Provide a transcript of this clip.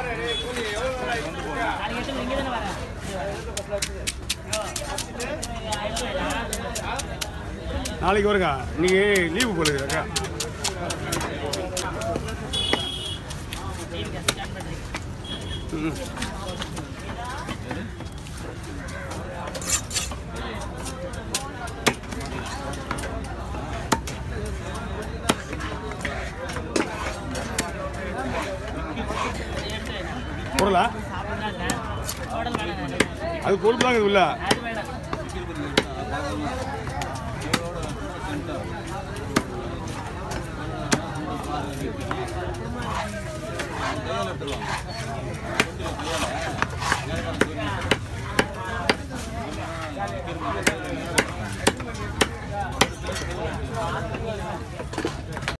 நாளைக்கு வருங்க இன்னைக்கு லீவு போலுங்க ம் பொருளா அது கொழுப்பு தான் உள்ள